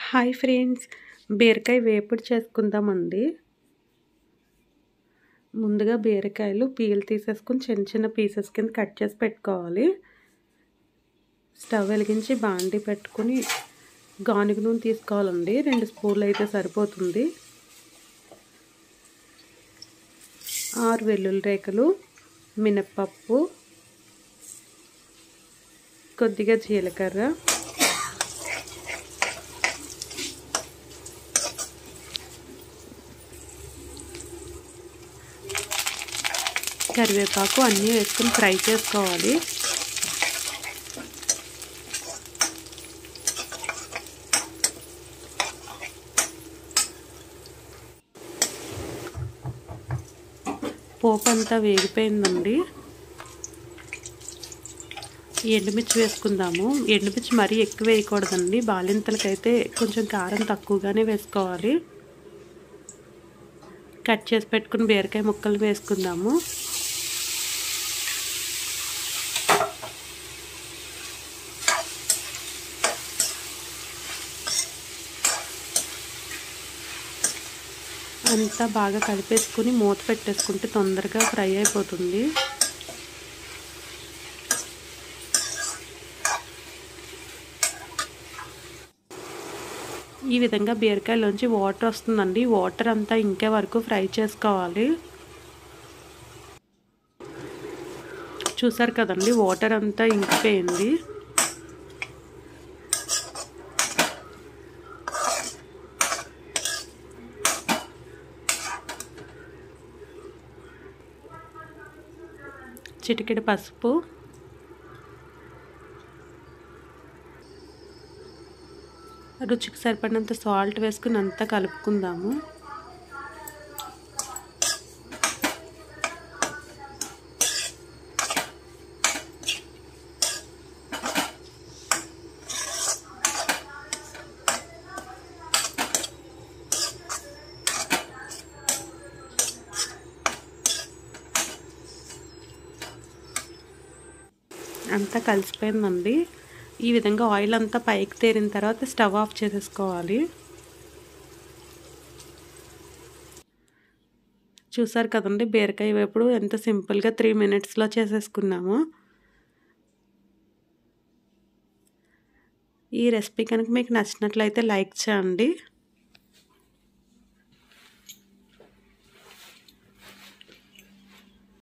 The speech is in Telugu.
హాయ్ ఫ్రెండ్స్ బీరకాయ వేపుడు చేసుకుందామండి ముందుగా బీరకాయలు పీల్ తీసేసుకొని చిన్న చిన్న పీసెస్ కింద కట్ చేసి పెట్టుకోవాలి స్టవ్ వెలిగించి బాండి పెట్టుకుని గానుగ నూనె తీసుకోవాలండి రెండు స్పూన్లు అయితే సరిపోతుంది ఆరు వెల్లుల్లి రేఖలు మినప్పప్పు కొద్దిగా జీలకర్ర కరివేపాకు అన్నీ వేసుకొని ఫ్రై చేసుకోవాలి పోపు అంతా వేగిపోయిందండి ఎండుమిర్చి వేసుకుందాము ఎండుమిర్చి మరీ ఎక్కువ వేయకూడదండి బాలింతలకైతే కొంచెం కారం తక్కువగానే వేసుకోవాలి కట్ చేసి పెట్టుకుని బీరకాయ ముక్కలు వేసుకుందాము అంతా బాగా కలిపేసుకుని మూత పెట్టేసుకుంటే తొందరగా ఫ్రై అయిపోతుంది ఈ విధంగా బీరకాయలోంచి వాటర్ వస్తుందండి వాటర్ అంతా ఇంకే వరకు ఫ్రై చేసుకోవాలి చూసారు కదండి వాటర్ అంతా ఇంకిపోయింది చిటికెడు పసుపు రుచికి సరిపడినంత సాల్ట్ వేసుకుని అంతా కలుపుకుందాము అంతా కలిసిపోయిందండి ఈ విధంగా ఆయిల్ అంతా పైకి తేరిన తర్వాత స్టవ్ ఆఫ్ చేసేసుకోవాలి చూసారు కదండి బీరకాయ వేపుడు ఎంత సింపుల్గా త్రీ మినిట్స్లో చేసేసుకున్నాము ఈ రెసిపీ కనుక మీకు నచ్చినట్లయితే లైక్ చేయండి